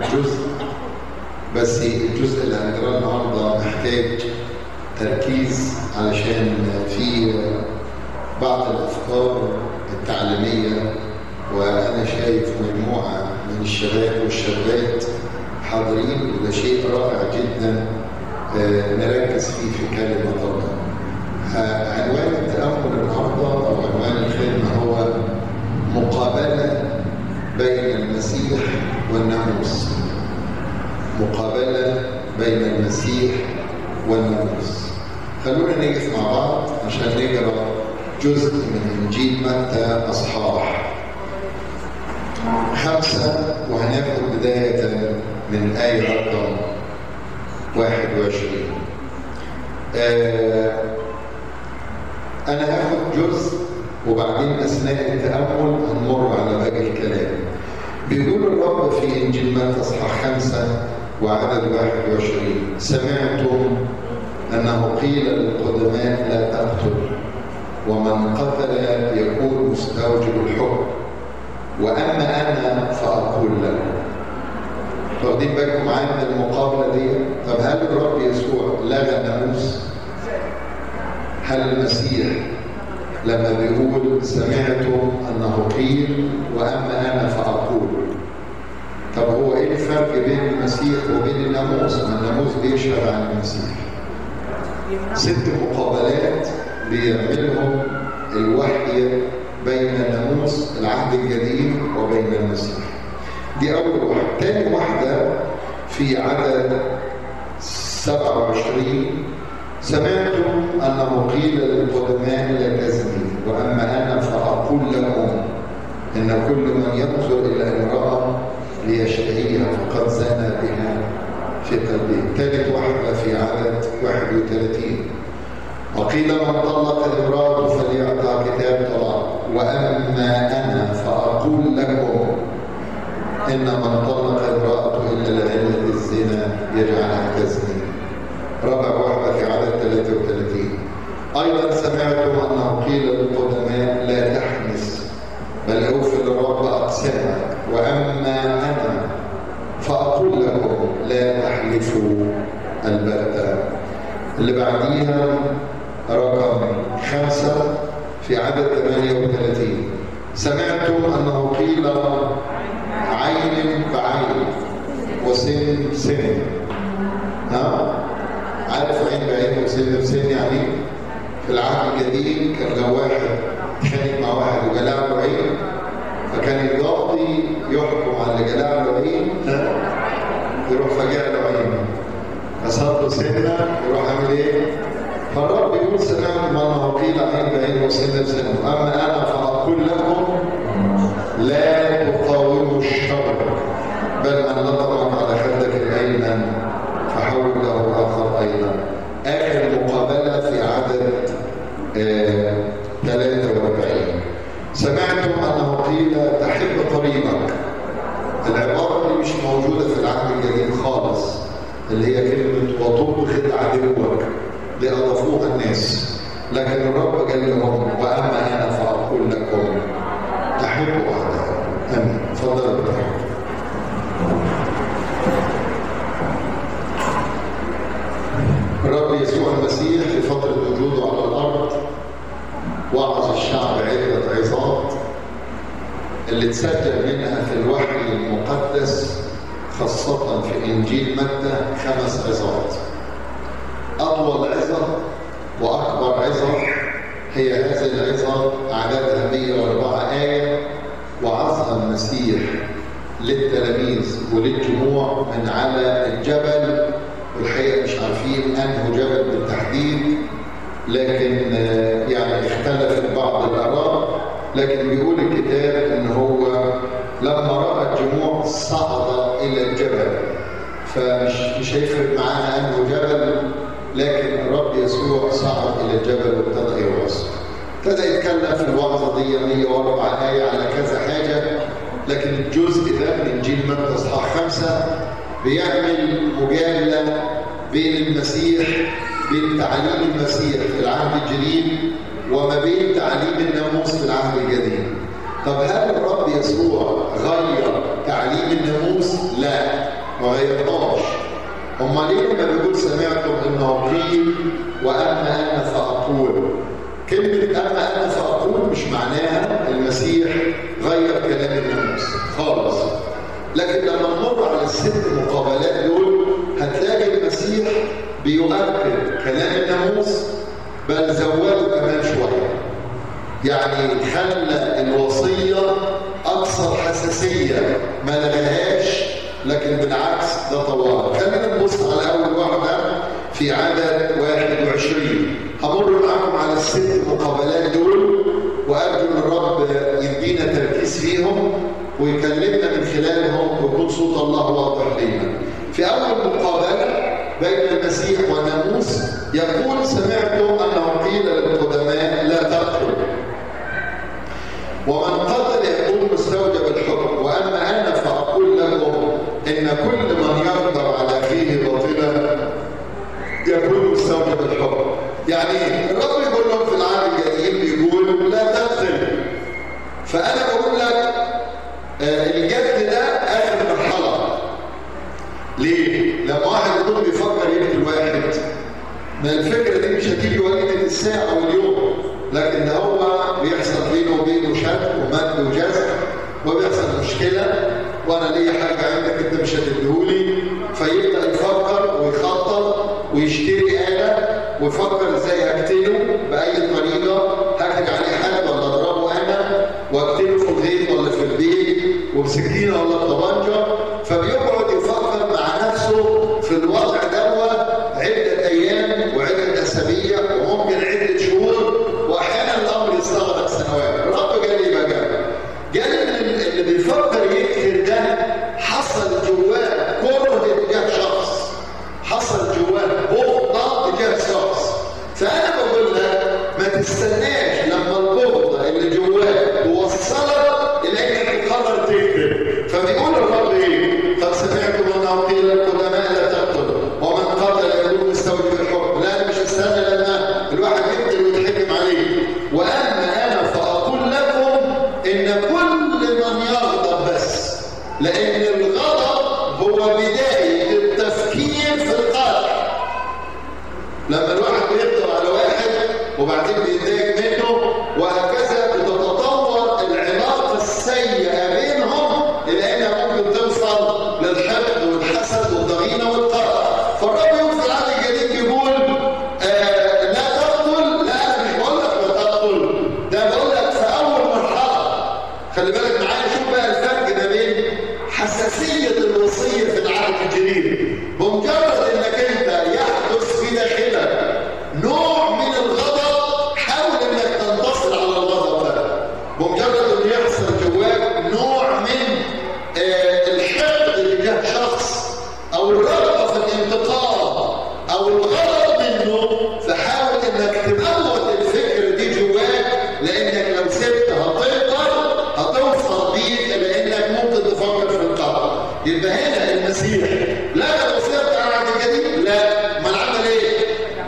جزء بس الجزء اللي هنقراه النهارده محتاج تركيز علشان في بعض الافكار التعليميه وانا شايف مجموعه من الشباب والشابات حاضرين وده شيء رائع جدا نركز فيه في كلمه الله. عنوان التامل النهارده او عنوان الخدمه هو مقابله بين المسيح والناموس. مقابله بين المسيح والناموس. خلونا نقف مع بعض عشان نقرا جزء من انجيل متى اصحاح خمسه وهناخد بدايه من آية رقم 21 آه أنا هاخد جزء وبعدين أثناء التأمل هنمر على باقي الكلام بيقول الرب في إنجيل متى إصحاح خمسة وعدد 21 سمعتم أنه قيل للقدماء لا تقتل ومن قتل يكون مستوجب الحكم وأما أنا فأقول لكم واخدين بالكم معايا من المقابله دي؟ طب هل الرب يسوع لغى الناموس؟ هل المسيح لما بيقول سمعتم انه قيل واما انا فاقول طب هو ايه الفرق بين المسيح وبين الناموس؟ ما الناموس بيشهد عن المسيح ست مقابلات بيعملهم الوحي بين الناموس العهد الجديد وبين المسيح دي أول واحدة تاني واحدة في عدد 27 سمعتم أنه قيل للقدماء لا تزني وأما أنا فأقول لكم إن كل من ينظر إلى امرأة ليشتهيها فقد زنى بها في قلبه ثالث واحدة في عدد 31 وقيل من طلق امرأة فليعطى كتاب طلاق وأما أنا فأقول لكم إن من طلق امرأته إلا لعلة الزنا يجعلها تزني. رابع واحدة في عدد 33 أيضا سمعتم أنه قيل للقدماء لا تحنس بل أوفي للرب أقسامك وأما أنا فأقول لكم لا تحلفوا البتة. اللي بعديها رقم خمسة في عدد 38 سمعتم أنه قيل عين بعين وسن سن ها عارف عين بعين وسن بسن يعني في العهد الجديد كان لو واحد اتخانق مع واحد وجلع له عين فكان القاضي يحكم على اللي جلع له عين يروح فجع له عين كسر له سنه يروح عامل ايه؟ فالرب يقول سمعت ما قيل عين بعين وسن بسن اما انا فاقول لكم لا تقاوموا الشر بل من لطمك على خدك الايمن فحول له اخر ايضا اخر مقابله في عدد آه 43 سمعتم انه قيل تحب قريبك العباره دي مش موجوده في العهد الجديد خالص اللي هي كلمه وتبغض عدوك دي اضافوها الناس لكن الرب قال لهم واما انا فاقول لكم تحبوا اعدائكم امين اتفضل يا الرب يسوع المسيح في فترة وجوده على الأرض وعظ الشعب عدة عظات اللي اتسجل منها في الوحي المقدس خاصة في إنجيل متى خمس عظات أطول عظة وأكبر عظة هي هذه العظة عددها 104 آية وعظها المسيح للتلاميذ وللجموع من على الجبل والحقيقه مش عارفين انه جبل بالتحديد لكن يعني اختلفت بعض الاراء لكن بيقول الكتاب ان هو لما راى الجموع صعد الى الجبل فمش مش هيفرق معانا انه جبل لكن الرب يسوع صعد الى الجبل وابتدى يوعظ ابتدى يتكلم في الوعظه دي 104 ايه على كذا حاجه لكن الجزء ده من انجيل متى اصحاح خمسه بيعمل مجادله بين المسيح بين تعليم المسيح في العهد الجديد وما بين تعليم الناموس في العهد الجديد. طب هل الرب يسوع غير تعليم الناموس؟ لا. ما غيرناش امال ليه لما بيقول سمعتم انه قيل واما انا فاقول كلمه اما انا فاقول مش معناها المسيح غير كلام الناموس خالص لكن لما نمر على الست مقابلات دول هتلاقي المسيح بيؤكد كلام الناموس بل زوده كمان شويه يعني خلى الوصيه اكثر حساسيه ما لغاهاش لكن بالعكس ده طوال خلينا نبص على اول واحده في عدد 21 همر معاكم على الست مقابلات دول وارجو ان الرب يدينا تركيز فيهم ويكلمنا من خلالهم ويكون صوت الله واضح لينا. في اول مقابله بين المسيح والناموس يقول سمعتم انه قيل للقدماء لا تقتل ومن قتل يكون مستوجب الحكم واما انا فاقول لكم ان كل من يقدر على اخيه باطلا يكون مستوجب الحكم يعني الرب يقول لهم في العهد القديم بيقول لا تقتل فانا بقول لك آه الجد ده اخر مرحله ليه؟ لما واحد يكون بيفكر يقتل واحد ما الفكره دي مش هتيجي وليده الساعه واليوم لكن ده هو بيحصل بينه وبينه شك ومد وجزع وبيحصل مشكله وانا ليا حاجه عندك انت مش هتديهولي فيبدا يفكر ويخطط ويشتري اله ويفكر ازاي هقتله باي طريقه هكتب عليه حد ولا اضربه انا واقتله في الغيط ولا في البيت وبسكينه ولا بطبنجه فبيقعد يفكر مع نفسه في الوضع دوت عده ايام وعده اسابيع وممكن عده شهور واحيانا الامر يستغرق سنوات الرب قال لي بقى قال ان اللي بيفكر يقتل ده حصل جواه كره تجاه شخص حصل جواه بغضه تجاه شخص فانا بقول لك ما تستناش لما البغضه اللي جواك توصلك الى انك تقرر تقتل فبيقول الرب ايه؟ قد سمعتم انه قيل للقدماء لا تقتلوا ومن قتل يكون مستوجب الحكم لا انا مش هستنى لما الواحد يقتل ويتحكم عليه واما انا فاقول لكم ان كل من يغضب بس لان الغضب هو بدايه التفكير في القتل لما الواحد بيقدر على واحد وبعدين بيتضايق منه وهكذا بتتطور العلاقه السيئه بينهم الى انها ممكن توصل للحقد والحسد والضغينه والقهر فالرب يوم في العهد الجديد بيقول آه لا تقتل لا انا مش بقول لك لا تقتل ده بقول لك في اول مرحله خلي بالك معايا شوف بقى الفرق ما بين حساسيه الوصيه في العهد الجديد بمجرد انك انت يحدث في داخلك نوع من الغضب حاول انك تنتصر على الغضب ده بمجرد انه يحصل جواك نوع من آه الحقد تجاه شخص او الرغبه في الانتقام او الغضب منه فحاول انك تموت الفكره دي جواك لانك لو سبت هتقدر هتوصل بيك الى انك ممكن تفكر في القتل يبقى هنا المسيح لا الوصيه بتاع العهد الجديد لا ما عمل ايه؟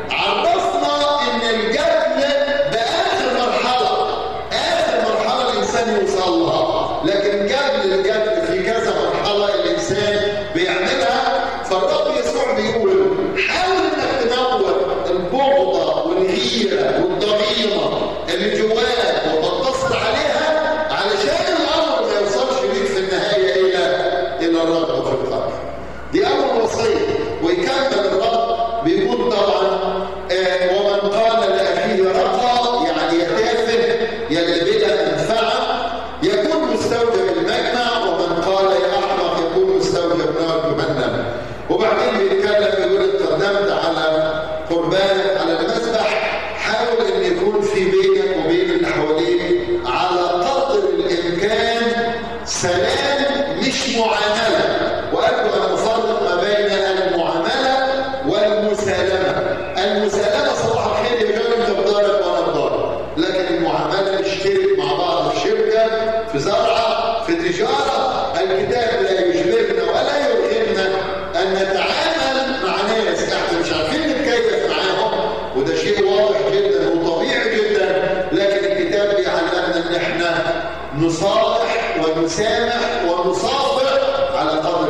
عرفنا ان الجبل ده اخر مرحله اخر مرحله الانسان يوصل لها لكن قبل الجبل في كذا مرحله الانسان بيعملها فالرب يسوع بيقول حاول انك تموت البغضه والغيره والضغينه اللي جواك وتتصل عليها علشان الامر ما يوصلش بيك في النهايه الى الى الرغبه في القتل دي اول وصيه ويكمل الرب بيقول طبعا آه ومن قال لاخيه رقى يعني يا تافه يا اللي بلا منفعه يكون مستوجب المجمع ومن قال يا احمق يكون مستوجب نار جهنم وبعدين بيتكلم بيقول اتقدمت على قربانك على المذبح حاول ان يكون في بينك وبين اللي حواليك على قدر الامكان سلام مش معامله وارجو ان افرق ما بين المعامله والمسالمه المسالمه صباح الخير يا جماعه انت بضارب وانا بضارب لكن المعامله نشترك مع بعض في شركه في زرعه في تجاره الكتاب لا يجبرنا ولا يرغمنا ان نتعامل مع ناس احنا مش عارفين نتكيف معاهم وده شيء واضح جدا وطبيعي جدا لكن الكتاب بيعلمنا ان احنا نصالح ونسامح ونصافح على قدر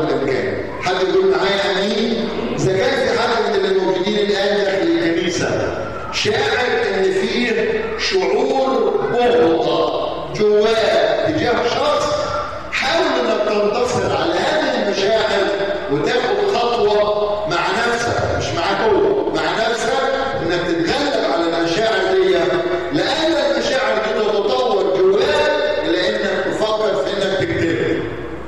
شاعر ان فيه شعور بغضة جواه تجاه شخص حاول انك تنتصر على هذه المشاعر وتاخد خطوة مع نفسك مش معاه هو مع نفسك انك تتغلب على المشاعر دي لان المشاعر دي تتطور جواك لانك تفكر في انك تكتبها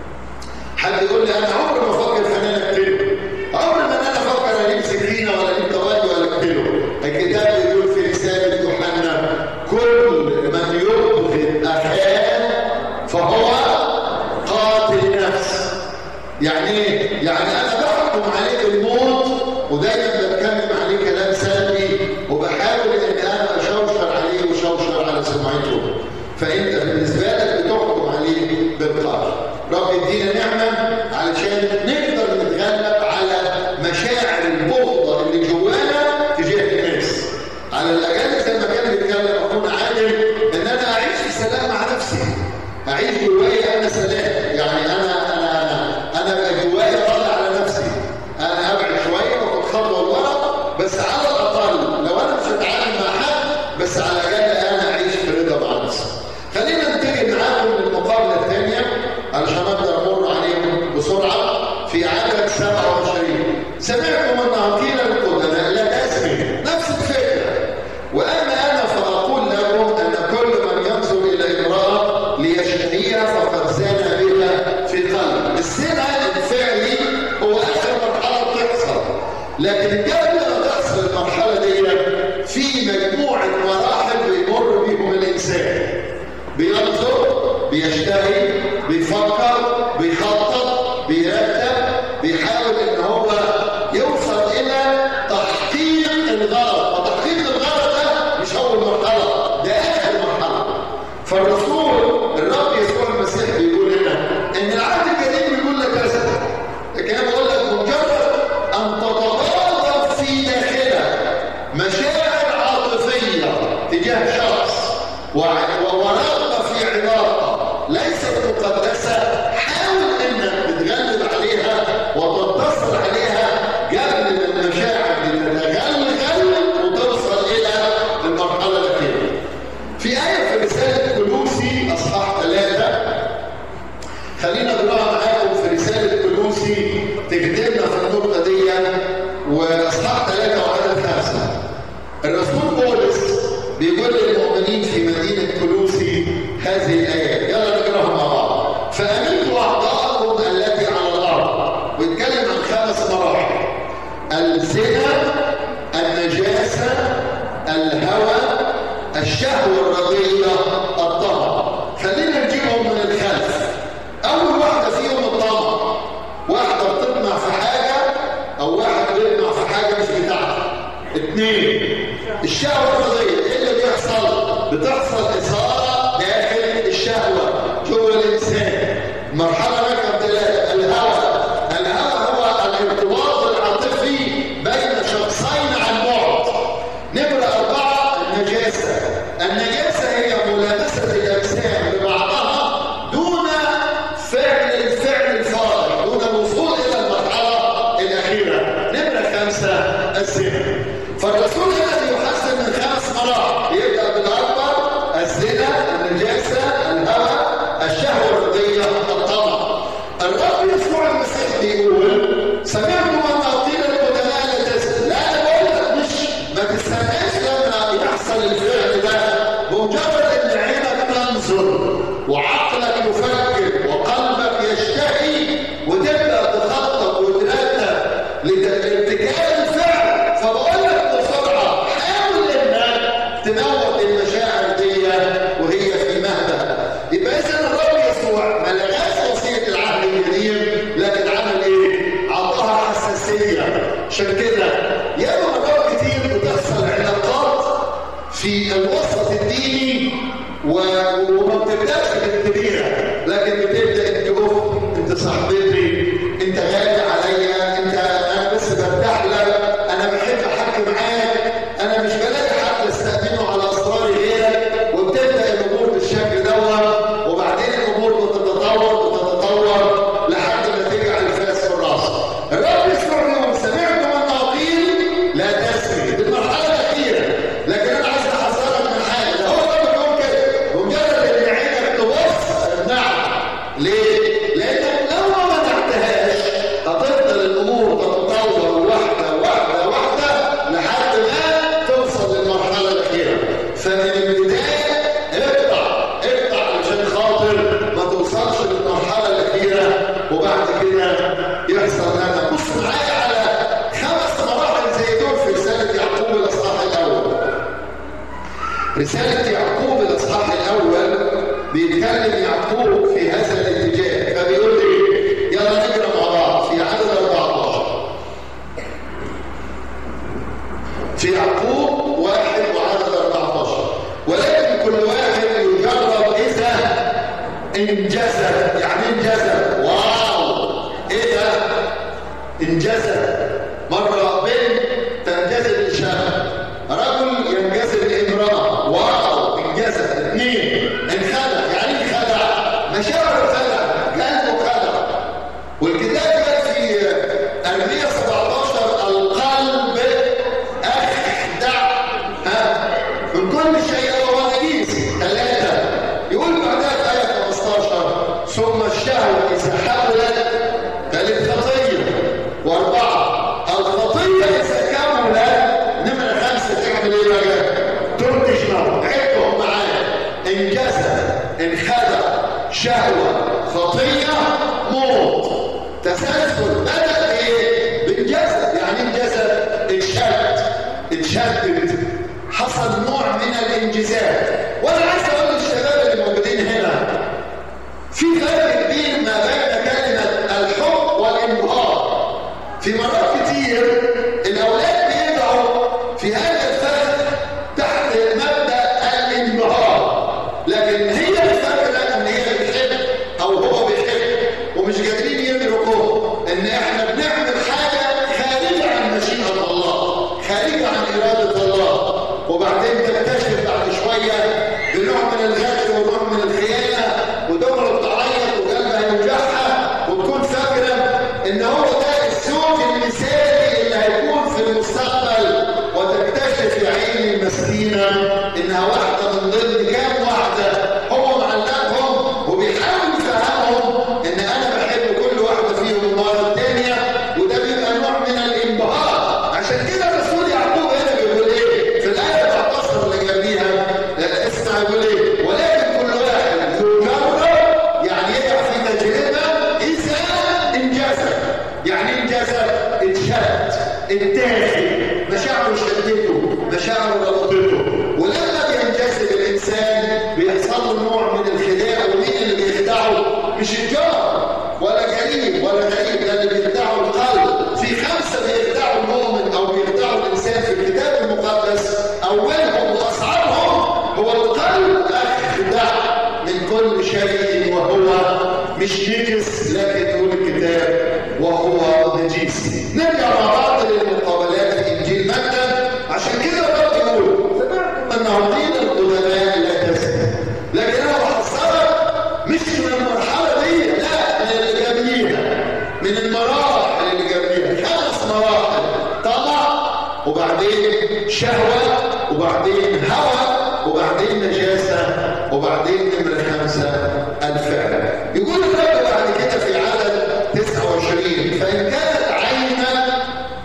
حد يقول لي انا عمري ما افكر في ان انا اكتبه عمري ما انا افكر اجيب سكينه ولا اجيب توالي ولا اكتبه الكتاب يقول في رساله يوحنا كل من يبغض اخاه فهو قاتل نفس يعني ايه؟ يعني انا بحكم عليه بالموت ودايما بتكلم عليه كلام سلبي وبحاول ان انا اشوشر عليه وشوشر على سمعته فانت بالنسبه لك بتحكم عليه بالقتل رب يدينا نعمه علشان نقدر نتغلب على مشاعر البغضه اللي جوانا تجاه الناس على الاقل زي ما كان بيتكلم اخونا عادل ان انا اعيش في سلام مع نفسي اعيش جوايا انا سلام يعني انا انا انا انا ابقى جوايا راضي على نفسي انا ابعد شويه واخد خطوه لورا بس على الاقل لو انا مش هتعامل مع حد بس على الاقل انا اعيش في رضا مع نفسي خلينا ننتقل معاكم للمقابله الثانيه علشان اقدر امر عليكم بسرعه في عدد 27 سمعتم ان قيل للقدماء لا تسمي نفس الفكره واما انا فاقول لكم ان كل من ينظر الى امراه ليشتهيها فقد زنى بها في قلبه الزنا الفعلي هو اخر مرحله بتحصل لكن قبل ما تحصل المرحله دي في مجموعه مراحل بيمر بيهم الانسان بينظر بيشتهي بيفكر بيخطط بيرتب بيحاول ان هو يوصل الى تحقيق الغرض وتحقيق الغرض ده مش اول مرحله ده اخر مرحله فالرسول الرب يسوع المسيح بيقول لنا ان العهد الجديد بيقول لك كذا لكن انا بقول لك مجرد ان تتغاضى في داخلك مشاعر عاطفيه تجاه شخص ورغبه في علاقه ليست مقدسه حاول انك تتغلب عليها وتتصل عليها قبل ما المشاعر دي تتغلغل وتوصل الى المرحله الاخيره. في ايه في رساله كلوسي اصحاح ثلاثه خلينا نقراها معاكم في رساله كلوسي تخدمنا في النقطه دي واصحاح ثلاثه وعدد خمسه. الرسول بولس بيقول للمؤمنين في مدينه كلوسي هذه الايات يلا نقراها مع بعض فامنتوا اعضاءكم التي على الارض ويتكلم عن خمس مراحل الزنا النجاسه الهوى الشهوه الرضيه الطمع خلينا نجيبهم من الخلف اول واحده فيهم الطمع واحده بتطمع في حاجه او واحد بيطمع في حاجه مش بتاعته اثنين الشهوه الرضيه ايه اللي بيحصل بتحصل اثاره داخل الشهوه جوه الانسان مرحله رقم ثلاثه الهوى الهوى هو الارتباط العاطفي بين شخصين عن بعد نمره اربعه النجاسه النجاسه هي ملامسه الاجسام لبعضها دون فعل الفعل الفاضل دون الوصول الى المرحله الاخيره نمره خمسه الزنا فالرسول هنا بيحسن من خمس مراحل يبدا بالاكبر الزنا النجاسه الهوى الشهوه الرضيه الطمع الرب يسوع المسيح بيقول سمعتم ان قيل القدماء لا تزن لا انا بقول لك مش ما تستناش لما يحصل الفعل ده بمجرد ان عينك تنظر وعقلك يفكر وقلبك يشتهي وتبدا تخطط وترتب لارتكاب الفعل فبقول لك بسرعه حاول انك تموت المشاعر دي وهي في مهدها يبقى اذا الرب يسوع ما لغاش وصيه العهد الجديد لكن عمل ايه؟ عطاها حساسيه عشان كده ياما مرات كتير بتحصل علاقات في الوسط الديني و- وما بتبداش بالكبيره لكن بتبدا انت اخت انت صاحبتي انت غالي عليا انت انا بس برتاح لك انا بحب احكي معاك انا مش بلاقي حد استأمنه على اسراري غيرك وبتبدا الامور بالشكل دوت وبعدين الامور بتتطور بتتطور لحد ما تجعل الفاس في الراس الرب يسوع يوم سمعتم ان قيل لا تسري دي المرحله الاخيره رسالة يعقوب الإصحاح الأول بيتكلم يعقوب في هذا الاتجاه فبيقول إيه؟ يلا نقرا مع بعض في عدد 14 في يعقوب واحد وعدد 14 ولكن كل واحد يجرب إذا انجذب يعني انجذب واو إيه ده؟ انجذب مرة بنت تنجذب لشاب رجل ينجذب لامرأة واو انجذب اثنين انخدع يعني ايه خدع مشاعر خدع قلبه خدع والكتاب قال في أرمية 17 القلب أخدع ها من كل شيء هو نجيس ثلاثة يقول بعدها في آية 15 ثم الشهوة إذا حولت ثالث خطية وأربعة الخطية إذا كملت نمرة خمسة تعمل إيه بقى؟ تنتج نار عدهم معايا انجذب انخدع شهوة خطية موت تسلسل بدأ إيه؟ بالجسد يعني انجذب اتشد اتشدد حصل نوع من الانجذاب وانا عايز اقول للشباب اللي موجودين هنا في فرق كبير ما بين كلمة الحب والانبهار في مرات كتير الأولاد بيقعوا في هذا الفرق تحت مبدأ الانبهار لكن هي الفكرة ان هي بتحب او هو بيحب ومش قادرين يدركوا ان احنا بنعمل حاجة خارجة عن مشيئة الله خارجة عن إرادة الله وبعدين تكتشف بعد شوية بنوع من الغدر ونوع من الخيانة ودمر تعيط وقلبها يوجعها وتكون فاكرة ان هو ده الزوج المثالي اللي هيكون في المستقبل وتكتشف يا عيني المسكينة انها واحدة من ضمن كام واحدة هو معلقهم وبيحاول يفهمهم ان انا بحب كل واحدة فيهم المرة الثانية وده بيبقى نوع من الانبهار عشان كده الرسول يعقوب هنا بيقول ايه في الآية 14 اللي جنبيها لا، اسمع يقول ايه ولكن كل واحد يجرب يعني يقع في تجربة إذا انجذب يعني انجذب اتشد اتاخد مشاعره شدته مشاعره ربطته ولما بينجذب الإنسان بيحصل له نوع من الخداع ومين اللي بيخدعه مش الجار ولا قريب ولا غريب ده اللي بيخدعه القلب في خمسة بيخدعوا المؤمن أو بيخدعوا الإنسان في الكتاب المقدس أولهم وأصعبهم هو القلب أخدع من كل شيء وهو مش نجس لكن يقول الكتاب وهو نجيس نرجع مع بعض للمقابلات في إنجيل متى عشان كده الرب يقول أنه دين القدماء لا تزني لكن أنا بحذرك مش من المرحلة دي لا من اللي جنبيها من المراحل اللي جنبيها خمس مراحل طمع وبعدين شهوة وبعدين هوى وبعدين نجاسة وبعدين نمرة خمسة الفعل يقول الرب بعد كده في عدد 29 فإن كانت عينا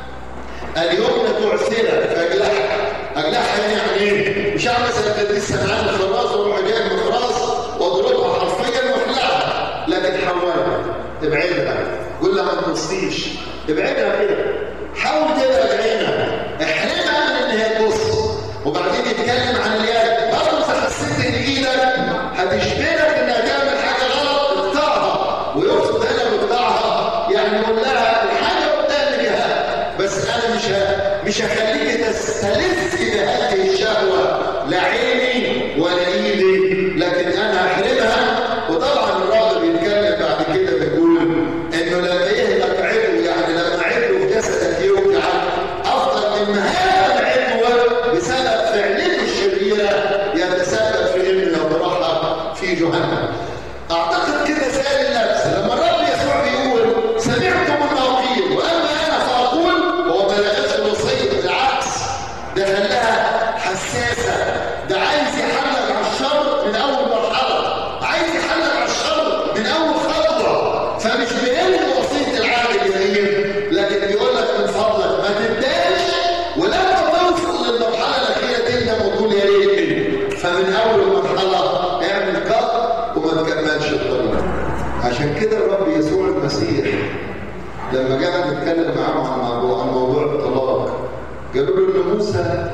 اليمنى تعسرة فاجلعها اجلعها يعني ايه؟ مش عامل مثلا تدريس سمعان الخراز واروح جايب مخراز واضربها حرفيا واخلعها لكن حولها ابعدها قول لها ما تبصيش ابعدها كده حاول تبعد عينها احرمها من ان هي تبص وبعدين يتكلم عن اليد برضه اذا حسيت ان ايدك هتشبهك انها تعمل حاجه غلط اقطعها ويقصد هنا بقطعها يعني يقول لها الحاجه قدامك اهي بس انا مش ه... مش هخليك تستلذ بهذه الشهوه لا عيني ولا ايدي لكن انا هحرمها وطبعا الرب بيتكلم بعد كده بيقول انه لما يهلك عدو يعني لما عدو في جسدك يوجعك افضل من هذا العدو بسبب فعلته الشريره يتسبب في ان يطرحها في جهنم اعتقد كده سال النفس لما الرب يسوع بيقول سمعتم انه قيل واما انا فاقول هو ما لقاش الوصيه بالعكس ده خلاها حساسه ده عايز يحلل على الشر من اول مرحله عايز يحلل على الشر من اول خطوه فمش بينهي وصيه العهد الجديد لكن بيقول لك من فضلك ما تبداش ولما توصل للمرحله الاخيره تندم وتقول يا ريتني فمن اول مرحله اعمل قط وما تكملش الطريق عشان كده الرب يسوع المسيح لما قعد يتكلم معاهم عن موضوع عن موضوع الطلاق قالوا له ان موسى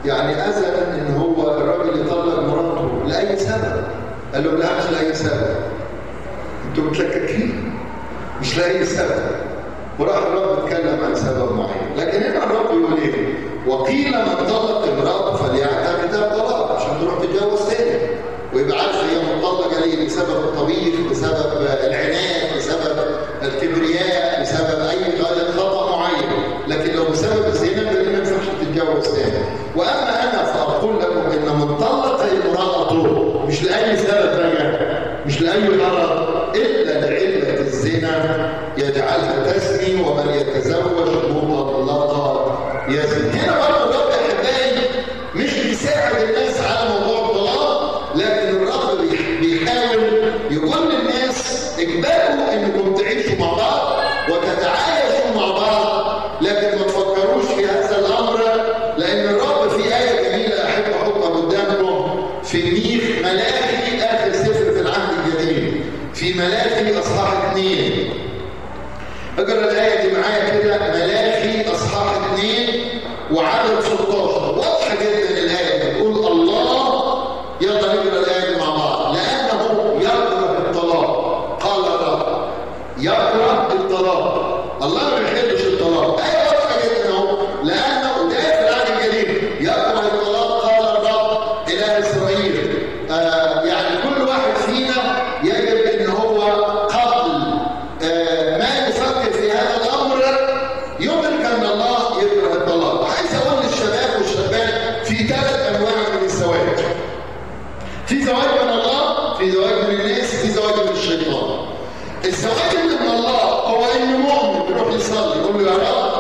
يعني اذن ان هو الراجل يطلق مراته لاي سبب قال له لا مش لاي سبب انتوا متلككين مش لاي سبب وراح الرب اتكلم عن سبب معين لكن هنا الرب يقول ايه وقيل من طلق امراته فليعتمد الطلاق عشان تروح تتجوز تاني ويبقى عارف هي مطلقه ليه بسبب الطبيخ بسبب العناد بسبب الكبرياء بسبب اي خطا معين لكن لو بسبب الزنا ما ينفعش تتجوز تاني واما انا فاقول لكم ان من طلق امراته مش لاي سبب بقى مش لاي غرض الا لعله الزنا يجعلها تزني ومن يتزوج مطلقه يزني هنا برضه الرب احبائي مش بيساعد الناس على موضوع الطلاق لكن الرب بيحاول يقول للناس اجبروا انكم تعيشوا مع بعض وتتعايشوا مع بعض لكن ما تفكروش في هذا الامر لان الرب في ايه جميله احب احطها قدامكم في ميخ ملاخي اخر سفر في العهد الجديد في ملاخي اصحاح اثنين اقرا الايه دي معايا كده ملاخي اصحاح اثنين وعدد 16 واضحه جدا الايه بتقول الله يلا نقرا الايه دي مع بعض لانه يكره الطلاق قال الرب يكره الطلاق الله ما بيحبش الطلاق ايه واضحه جدا اهو لانه ده في العهد الجديد يكره الطلاق قال الرب اله اسرائيل آه يعني كل واحد فينا يجب ان هو قبل آه ما يفكر في هذا الامر يدرك ان الله يكره الطلاق عايز اقول للشباب والشابات في ثلاث انواع من الزواج في زواج من الله في زواج من الناس في زواج من الشيطان الزواج اللي من الله هو انه مؤمن يروح يصلي يقول له يا رب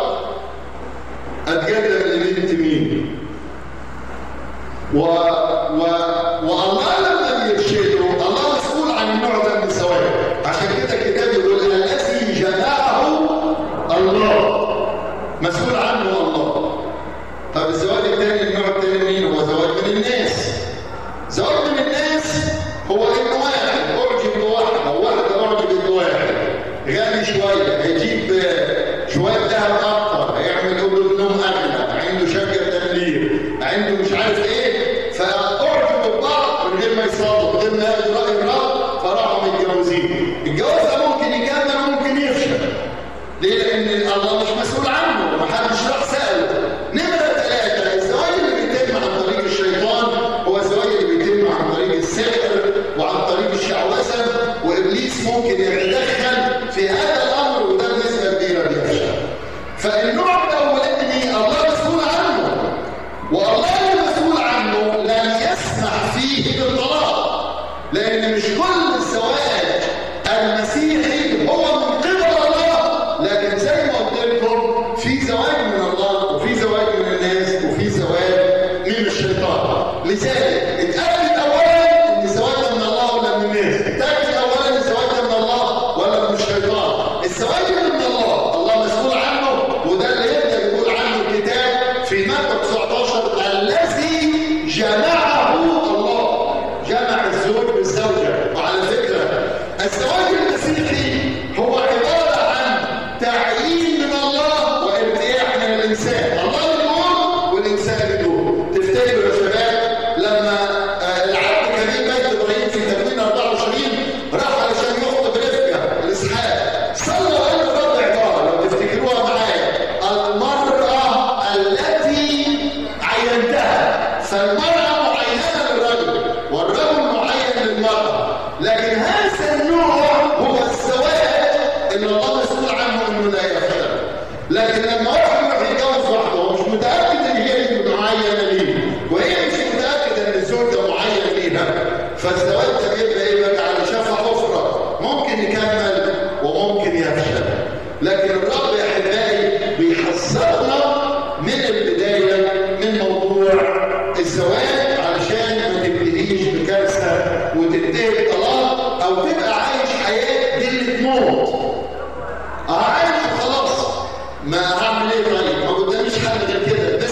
اتقدم لبنت مين و... و... والله لما بيرشده الله مسؤول عن النوع ده من الزواج عشان كده الكتاب يقول الذي جمعه الله مسؤول عنه الله طب الزواج الثاني النوع الثاني مين هو زواج من الناس زواج من الناس هو انه واحد اعجب بواحده وواحده اعجبت بواحد غني شويه هيجيب شويه ذهب اكتر هيعمل اوضه نوم اغلى عنده شقه تمليك عنده مش عارف ايه فاعجبوا ببعض من غير ما يصادوا من غير ما ياخدوا راي الرب فراحوا متجوزين الجواز ده ممكن يكمل وممكن يفشل ليه؟ لان الله مش مسؤول عنه ومحدش راح ساله نمره ثلاثه الزواج اللي بيتم عن طريق الشيطان هو الزواج اللي بيتم عن طريق السحر وعن طريق الشعوذه وابليس ممكن يتدخل في هذا الامر وده بنسبه كبيره بيفشل فالنوع الاولاني الله مسؤول عنه والله المسؤول عنه لم يسمح فيه بالطلاق لان مش كل الزواج المسيحي هو من قبل الله لكن زي ما قلت لكم في زواج من الله وفي زواج من الناس وفي زواج من الشيطان لذلك اتاكد اولا ان الزواج ده من الله ولا من الناس اتاكد اولا الزواج ده من الله ولا من الشيطان الزواج اللي من الله الله مسؤول عنه وده اللي يبدا يقول عنه الكتاب في متى 19 الذي جمعه الله جمع الزوج بالزوجه وعلى فكره الزواج المسيحي هو عباره عن تعيين من الله وارتياح من الانسان الله يقول والانسان يقول تفتكروا يا شباب لما آه، العبد كريم مات ابراهيم في تكوين 24 راح علشان يخطب رفقه الاسحاق صلى وقال الرب عباره لو تفتكروها معايا المراه التي عينتها فالمراه معينه للرجل والرجل معين للمراه لكن هذا النوع هو الزواج اللي الله مسؤول عنه انه لا يفعل لكن لما واحد يروح يتجوز واحده هو مش متاكد ان هي اللي معينه ليه وهي مش متاكده ان الزوج ده معين ليها فالزواج ده بيبقى ايه بقى على شفا حفره ممكن يكمل وممكن يفشل لكن الرب يا احبائي بيحذرنا من البدايه من موضوع الزواج علشان ما تبتديش بكارثه وتنتهي بطلاق او تبقى عايش حياه دي موت عايش وخلاص ما هعمل ايه طيب ما قداميش حل غير كده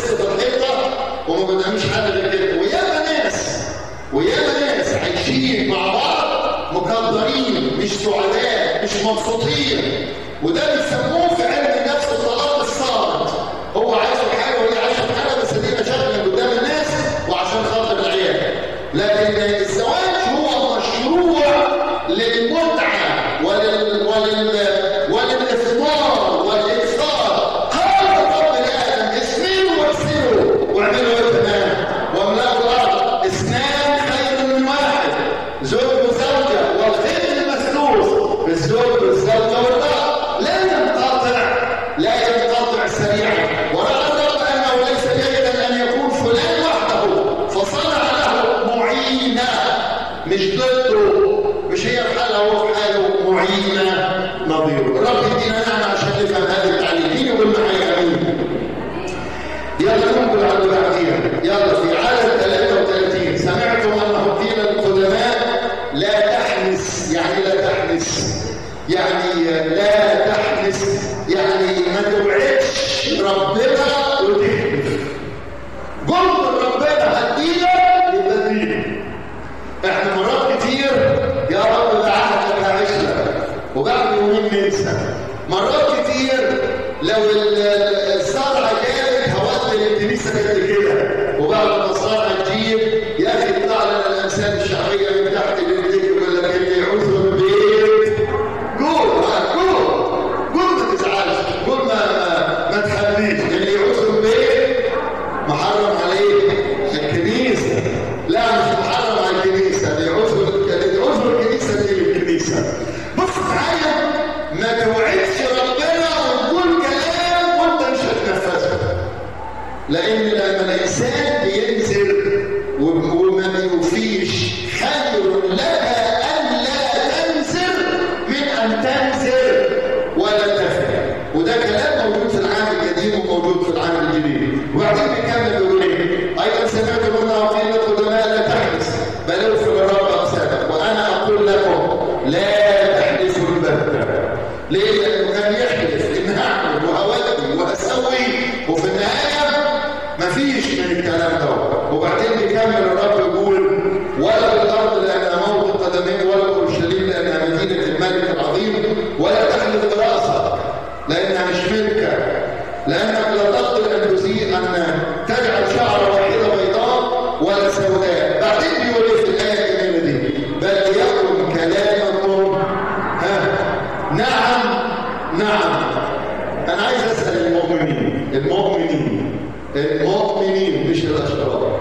لو الزرعه جابت هودي الكنيسه قد كده وبعد ما الزرعه تجيب يا اخي يطلع لنا الامثال الشعبيه من تحت رجليك يقول لك اللي يعوز البيت قول قول قول ما تزعلش قول ما ما تخليش اللي يعوز البيت محرم عليه الكنيسه لا مش محرم على الكنيسه اللي يعوز اللي يعوز الكنيسه دي الكنيسه بص معايا ما توعدش ربنا وتقول كلام وانت مش هتنفذه لان لما الانسان بينزل وما بيوفيش خير لك الا تنزل من ان تنزل ولا تفعل وده كلام موجود في العهد القديم وموجود في العهد الجديد وبعدين بيكمل بيقول ايه؟ ايضا سمعت من قيل القدماء لا تحدث بل اغفر الرب امثالك وانا اقول لكم لا تحدثوا البتة ليه؟ لانه كان يحلف ان هعمل وهودي وهسوي وفي النهايه مفيش من الكلام ده وبعدين بيكمل الرب يقول ولا بالارض لانها موضع قدمين ولا اورشليم لانها مدينه الملك العظيم ولا تحلف براسك لانها مش ملكك لانك لا تقدر ان تزيد ان تجعل شعره واحده بيضاء ولا سوداء بعدين بيقول ايه في الايه الجميله دي بل يكن كلامكم ها نعم نعم انا عايز اسال المؤمنين المؤمنين المؤمنين مش الاشرار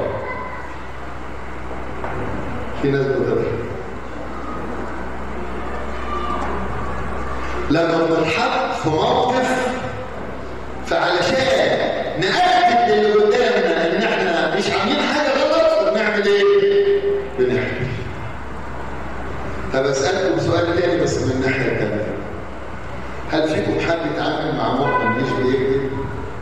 في ناس بتضحك لما بنتحط في موقف فعلشان نأكد للي قدامنا ان احنا مش عاملين حاجه غلط بنعمل ايه؟ بنحكي طب اسالكم سؤال تاني بس من الناحيه الثانيه هل فيكم حد يتعامل مع مؤمن مش بيكذب؟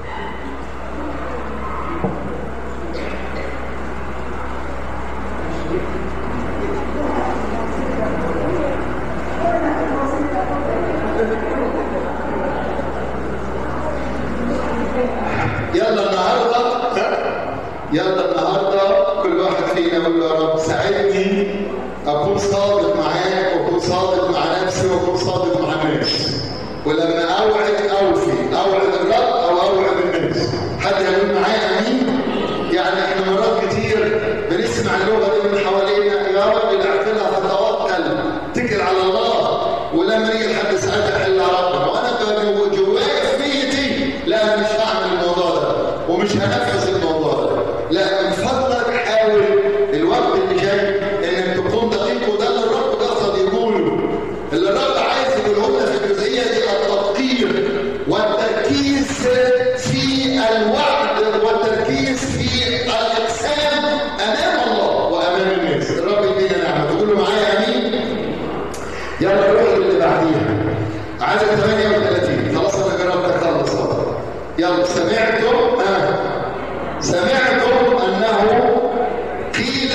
يلا النهارده يلا النهارده كل واحد فينا يقول له يا رب ساعدني اكون صادق معاك واكون صادق مع نفسي واكون صادق مع الناس ولما اوعد اوفي اوعد الرب او اوعد الناس حد هيقول معايا امين يعني احنا مرات كتير بنسمع اللغه دي من حوالينا يا رب اللي اعتلها فتوكل اتكل على الله ولما يجي لحد ساعتها حل ربنا وانا جوايا في نيتي لا مش هعمل الموضوع ده ومش هنفذ الموضوع ده لا من فضلك حاول الوقت اللي جاي انك تكون دقيق وده اللي الرب قصد يقوله اللي الرب عايز يقوله لنا في الجزئيه دي التفكير والتركيز في الوعد والتركيز في الاقسام امام الله وامام الناس الرب يدينا نعمه تقولوا معايا امين يلا نروح للي بعديها عدد 38 خلاص انا جربت اخلص يلا سمعتم آه. سمعتم انه قيل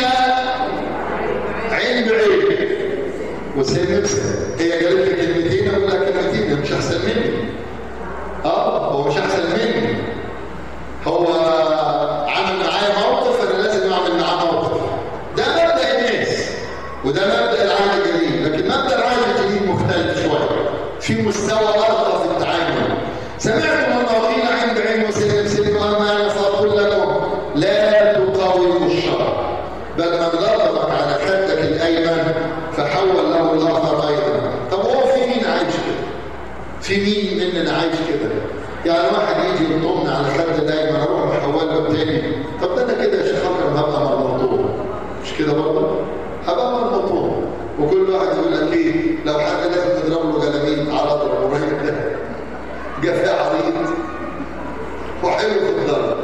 عين بعين والسيد نفسه هي قالت لي كلمتين اقول لها كلمتين مش احسن مني اه هو مش احسن مني هو عمل معايا موقف انا لازم اعمل معاه موقف ده مبدا الناس وده مبدا العهد الجديد لكن مبدا العهد الجديد مختلف شويه في مستوى ارقى في التعامل سمعتم انه قيل عين بعين وسلم سلم امانه فاقول لكم لا تقاوموا الشر بل من ضربك على خدك الايمن فحول له الاخر ايضا طب هو في مين عايش كده؟ في مين مننا عايش كده؟ يعني واحد يجي يضمني على خد الايمن اروح محول له التاني طب ده انا كده يا شيخ اكرم هبقى مرمطون مش كده برضه؟ هبقى مرمطون وكل واحد يقول لك ايه لو حد لازم تضرب له جلاميد على ضرب الراجل ده جفاء عريض وحلو في الضرب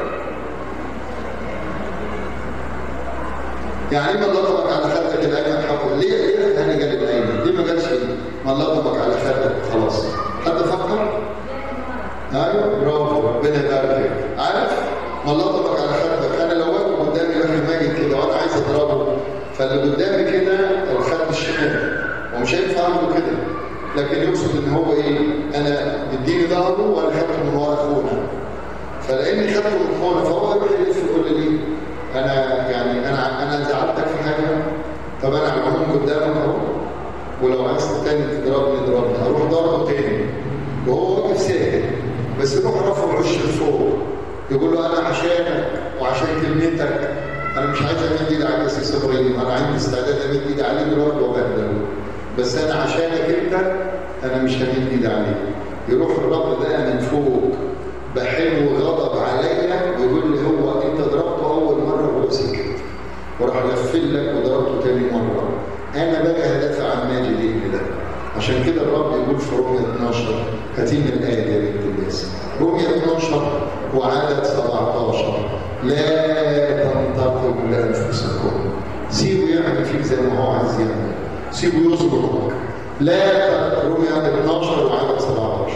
يعني ما لطمك على خدك الايمن حول ليه ليه هاني قال الايمن ليه ما قالش ما لطمك على خدك خلاص حد فكر ايوه برافو ربنا يبارك عارف ما لطمك على خدك انا لو واقف قدامي واحد ماجد كده وانا عايز اضربه فاللي قدامي كده الخد الشمال ومش هينفع اعمله كده لكن يقصد ان هو ايه انا مديني ظهره وانا خدته من ورا اخونا فلاني خدته من اخونا فهو يروح يلف يقول لي انا يعني انا انا زعلتك في حاجه طب انا العموم قدامك اهو ولو عايز تاني تضربني اضربني اروح ضربه تاني وهو واقف ساكت بس يروح رافع وش لفوق يقول له انا عشانك وعشان كلمتك انا مش عايز امد ايدي على الاسيس ابراهيم انا عندي استعداد امد ايدي عليه دلوقتي وابهدله بس انا عشانك انت انا مش همد ايدي عليك يروح الرب بقى من فوق بحلو غضب عليا ويقول لي هو انت ضربته اول مره وهو سكت وراح لفل لك وضربته تاني مره انا بقى هدافع عن ماجد ابن ده عشان كده الرب يقول في رومية 12 هاتين الايه دي يا بنت الناس رومية 12 وعدد 17 لا تنتقموا لانفسكم سيبوا يعمل فيك زي ما هو عايز يعمل سيبوا يصبرك لا رومية 12 وعدد 17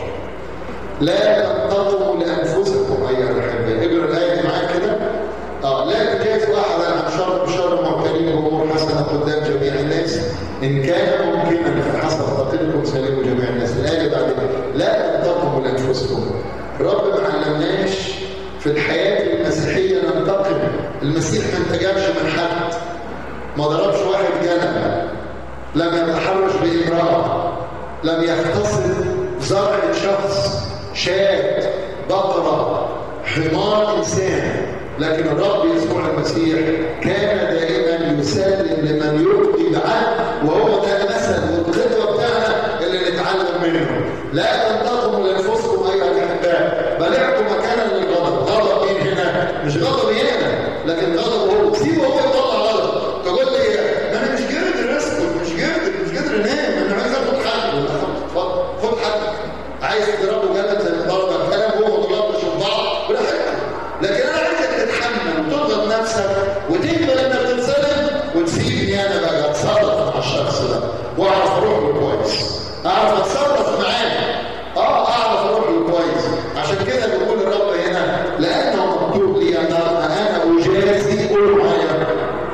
لا تنتقموا لانفسكم ايها الاحباء اقرا الايه دي معاك كده اه لا تجازوا احدا عن شر بشر معتنين بامور حسنه قدام جميع الناس ان كان ممكنا فحسب طاقتكم سلموا جميع الناس الايه بعد لا تنتقموا لانفسكم الرب ما علمناش في الحياه المسيحيه ننتقم المسيح ما انتجبش من حد ما ضربش واحد جنب لم يتحرش بامراه لم يغتصب زرع شخص شاة بقرة حمار إنسان لكن الرب يسوع المسيح كان دائما يسلم لمن يرضي بعد وهو ده المثل والقدوة بتاعنا اللي نتعلم منه لا تنتقموا لانفسكم ايها الاحباء بلغتوا مكانا للغضب غضب مين هنا مش غضب هنا لكن غضب هو سيبه هو يطلع غضب تقول لي انا مش قادر اسكت مش قادر مش قادر انام انا عايز اخد حقي اتفضل خد حقك عايز تضربه جلد زي ما ضربك كلام هو ما ضربش في بعض ولا حاجه لكن انا عايزك تتحمل وتضغط نفسك وتقبل انك تنسلم وتسيبني انا بقى اتصرف مع الشخص ده واعرف اروح له كويس اعرف اتصرف معاه اه اعرف اروح له كويس عشان كده بيقول الرب هنا لانه مكتوب لي ان انا اجازي قول معايا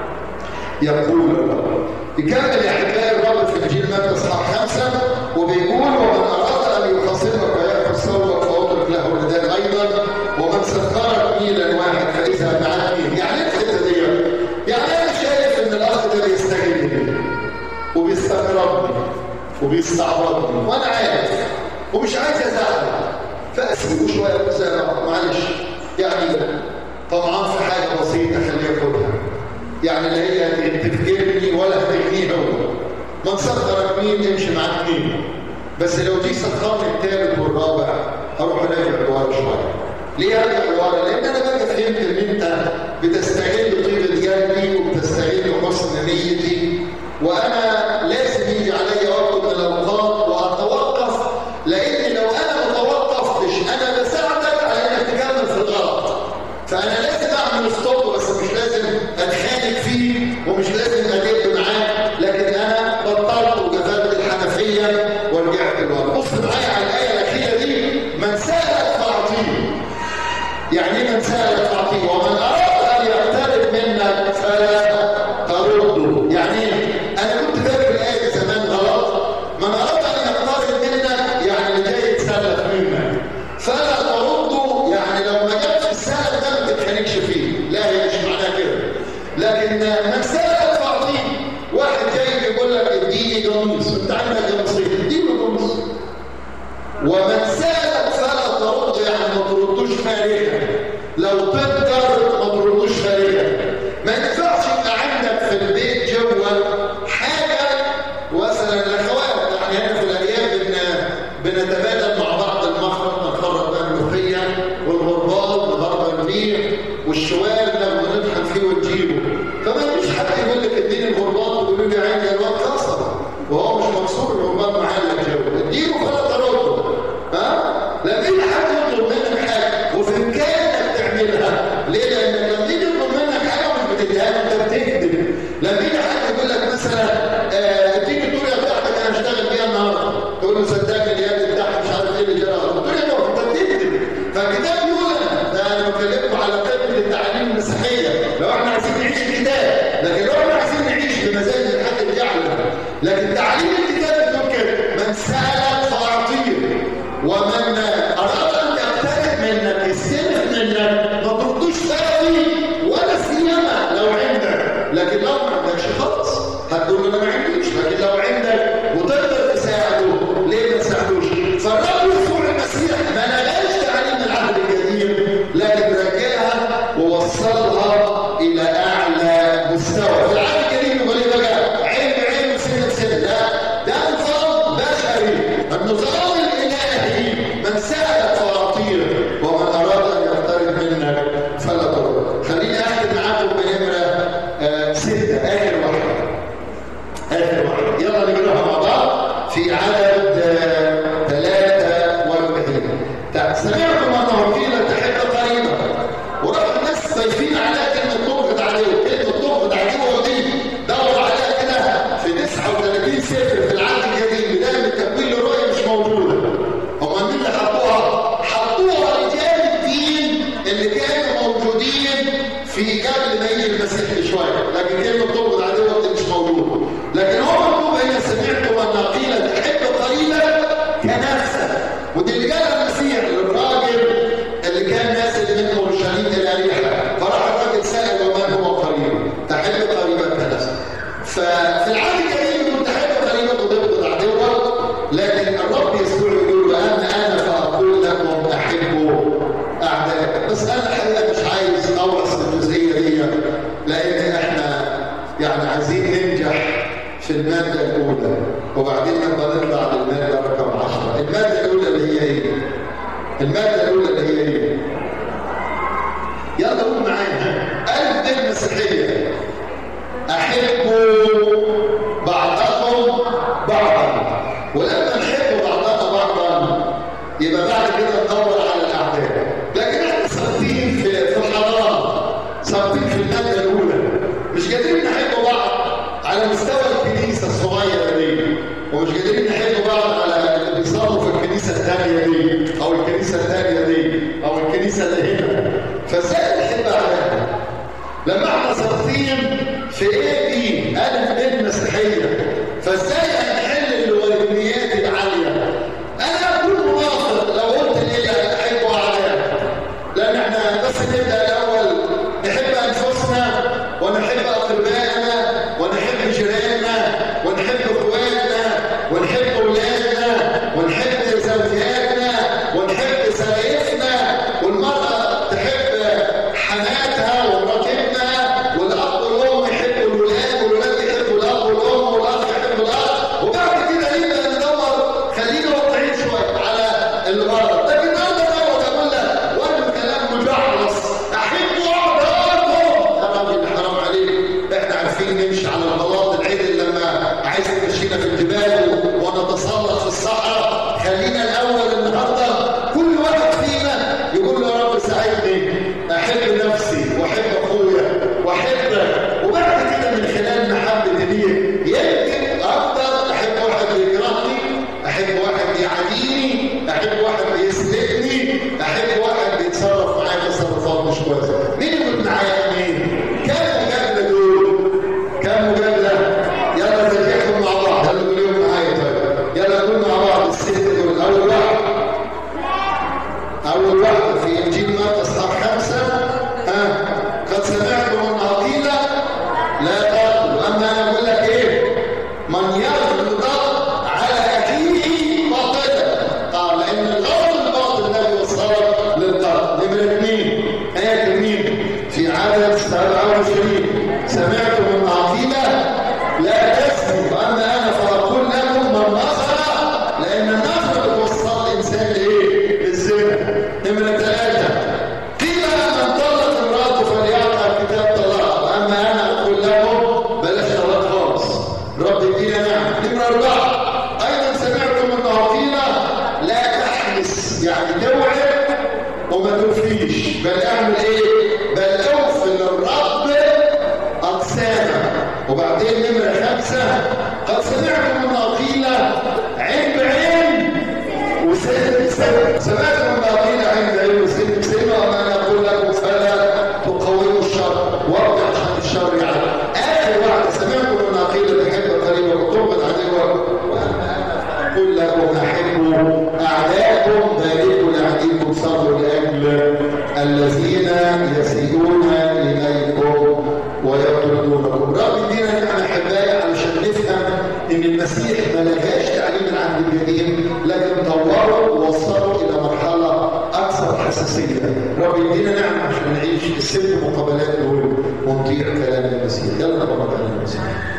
يقول الرب يكمل يا حكايه الرب في انجيل متى اصحاح خمسه وبيقول ومن اراد ان يخاصمك ويأخذ ثوبك فاترك له الرداء ايضا ومن سخرك ميلا واحد فاذا معك يعني ايه الحته دي؟ يعني انا شايف ان الاخ ده بيستغلني وبيستغربني وبيستعبطني وانا عارف ومش عايز ازعله فاسيبه شويه وسامع معلش يعني طمعان في حاجه بسيطه خليه ياخدها يعني لا هي تفكرني ولا هتغنيه هو من سخرك مين يمشي معاك مين بس لو دي سخرني الثالث والرابع هروح راجع لورا شويه ليه ارجع لورا؟ لان انا بقى فهمت ان انت بتستغل طيبه قلبي وبتستغل حسن نيتي وانا لازم يجي عليا وقت من الاوقات واتوقف لان لو انا ما توقفتش انا بساعدك على انك تكمل في الغلط فانا لازم اعمل ستوب بس مش لازم اتخانق فيه ومش لازم ادب معاه لكن انا بطلت وقفلت الحنفيه ورجعت لورا بص معايا على الايه الاخيره دي من سالك فاعطيه يعني ايه من سالك فاعطيه ومن اراد ان يقترب منك فلا ترده يعني ايه انا كنت فاكر الايه دي زمان غلط من اراد ان يقترب منك يعني اللي جاي يتسلف منك فلا ترده يعني لو ما جاتش السلف ده ما تتخانقش فيه لا هي مش معناها كده لكن من سالك فاعطيه واحد جاي بيقول لك اديني قميص انت عندك قميصين اديله قميص ومن سالك فلا ترد يعني ما تردوش فارغا لو تقدر ما تردوش فارغا ما ينفعش يبقى عندك في البيت جوه حاجه مثلا الاخوات يعني هنا في الايام بن بنتبادل مع بعض المخرط نخرط بقى الملوخيه والغربال نضرب الريح والشوال ده ونطحن فيه ونجيبه فما يجيش حد يقول لك اديني الغربال ويقول لي عندي الوقت كسر وهو مش مكسور الغربال معلق جوه اديله فلا ترده ها لما يجي حد يطلب منك حاجه وفي امكانك تعملها ليه؟ لان لما يجي يطلب منك حاجه مش بتديها له انت بتكذب لما يجي حد يقول لك مثلا آه، اديني الدنيا بتاعتك انا هشتغل بيها النهارده تقول له صدقني اليد بتاعتي مش عارف ايه اللي جرى الدنيا ده انت بتكذب فالكتاب بيقول ده انا بكلمكم على قبل التعاليم المسيحيه لو احنا عايزين نعيش الكتاب لكن لو احنا عايزين نعيش بمزاج الحق اللي يعلم لكن تعليم الكتاب بيقول كده من سالك فاعطيه ومن اراد ان يقترب منك يستلف منك ما تردوش فاوي ولا سيما لو عندك لكن لو ما عندكش خلاص هتقول له انا ما عنديش لكن لو عندك وتقدر تساعده ليه ما تساعدوش؟ فالرب يسوع المسيح ما نقلش في قبل ما يجي المسيح بشويه لكن كلمه تبغض عدوك دي مش موجوده لكن هو مكتوب هنا سمعتم ان قيل تحب قريبا كنفسك ودي اللي قالها المسيح للراجل اللي كان نازل من اورشليم الى ريحه فراح الراجل سال ومن هو قريب تحب قريبا كنفسك ففي العهد القديم يقول تحب قريبك وتبغض عدوك لكن الرب يسوع يقول واما انا فاقول لكم احبوا اعدائك بس انا الحقيقه مش عايز اورث الجزئيه دي لان احنا يعني عايزين ننجح في الماده الاولى وبعدين لما نطلع للماده رقم 10 الماده الاولى اللي هي ايه؟ الماده الاولى اللي هي ايه؟ يلا قول معايا قلب المسيحيه احبوا بعضكم بعضا ولما نحب بعضنا بعضا يبقى بعد كده ندور على الاعداء لكن احنا ثابتين في في الحضاره ثابتين في الماده الاولى مش قادرين نحب بعض على مستوى الكنيسه الصغيره دي ومش قادرين نحب بعض على اللي بيصلوا في الكنيسه الثانيه دي او الكنيسه الثانيه دي او الكنيسه اللي هنا فازاي نحب اعدائنا لما احنا ثابتين في ايه دي الف ب المسيحيه فازاي هنحل الوثنيات العاليه انا اكون مناصر لو قلت ليه لا احب اعدائك لان احنا بس نبدا الاول نحب انفسنا ونحب اقربائنا ونحب جيراننا ونحب اخواتنا ونحب اولادنا ونحب زوجاتنا ونحب سلايفنا والمراه تحب حماتها ومراتبنا والاب والام يحبوا الولاد والولاد يحبوا الاب والام والاخ يحب الاخ وبعد كده نبدا ندور خلينا واقعيين شويه على الغرض لكن النهارده دوت اقول لك وانا كلام مجعلص احبوا اعضاءكم يا راجل حرام عليك احنا عارفين نمشي على البلاط العدل لما عايز تمشينا في الجبال ونتسلق في الصحراء خلينا الاول النهارده كل واحد فينا يقول له يا رب ساعدني احب نفسي واحب اخويا واحبك وبعد كده من خلال محبه دي يمكن اقدر احب واحد يكرهني احب واحد يعاديني احب واحد بيسلكني احب واحد بيتصرف معايا تصرفات مش كويسه مين يقول معايا مين كام مجادله دول كام مجادله يلا نذاكرهم مع بعض يلا قولوا معايا طيب يلا نقول مع بعض الست دول اول واحد أول واحدة في إنجيل متى إصحاح خمسة ها قد سمعتم أنها قيل لا تقتلوا أما أنا أقول لك إيه من يغضب على أخيه باطلا آه لأن الغضب الباطل ده بيوصلك للقتل نمرة اثنين آية مين في عدد 27 سمعتم أنها قيل لا تزني وأما أنا فأقول لكم من نصر لأن النصر بتوصل الإنسان لإيه؟ للزنا نمرة ثلاثة قيل من طلق امرأته فليعطى كتاب طلاق وأما أنا أقول لكم بلاش طلاق خالص رب يدينا نعم نمرة أربعة أيضا سمعتم أنه قيل لا تحمس يعني توعد وما توفيش بل اعمل إيه؟ بل أوفي للرب أقسامه وبعدين نمرة خمسة قد سمعتم أنه قيل عين بعين وسن بسن سمعتم أنه قيل عين بعين وسن بسن وما أنا أقول لكم فلا تقوموا الشر وارجع عن الشر يعني آخر واحدة سمعتم أنه قيل تحب قريبا وتبغض عدوك وأما أنا فأقول لكم أحبوا أعداءكم باركوا لعديكم صبروا لأجل الذين يسيئون إليكم ويطردونكم رب يدينا نعم احبائي علشان نفهم ان المسيح ما لغاش تعليم العهد القديم لكن طوره ووصله الى مرحله اكثر حساسيه رب يدينا نعم عشان نعيش الست مقابلات دول ونطيع كلام المسيح يلا نبقى كلام المسيح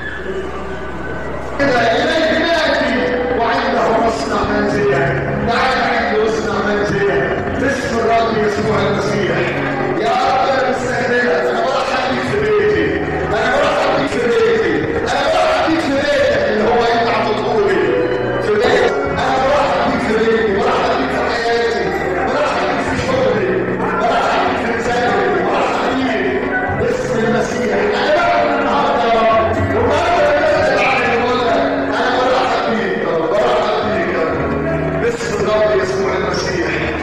إليه ناتي وعنده مصنع منزلا تعال عنده اصنع منزلا باسم الرب يسوع المسيح يا رب انا مستهدفك انا برحب بيك في بيتي انا برحب بيك في بيتي انا برحب بيك في بيتك اللي هو انت عطيته لي في بيتك انا برحب بيك في بيتي برحب بيك في حياتي برحب بيك في شغلي برحب بيك في رسالتي برحب بيك باسم المسيح انا بعمل النهارده يا رب والنهارده بنزل عليك بقول لك انا برحب بيك يا رب برحب بيك يا رب باسم الرب يسوع المسيح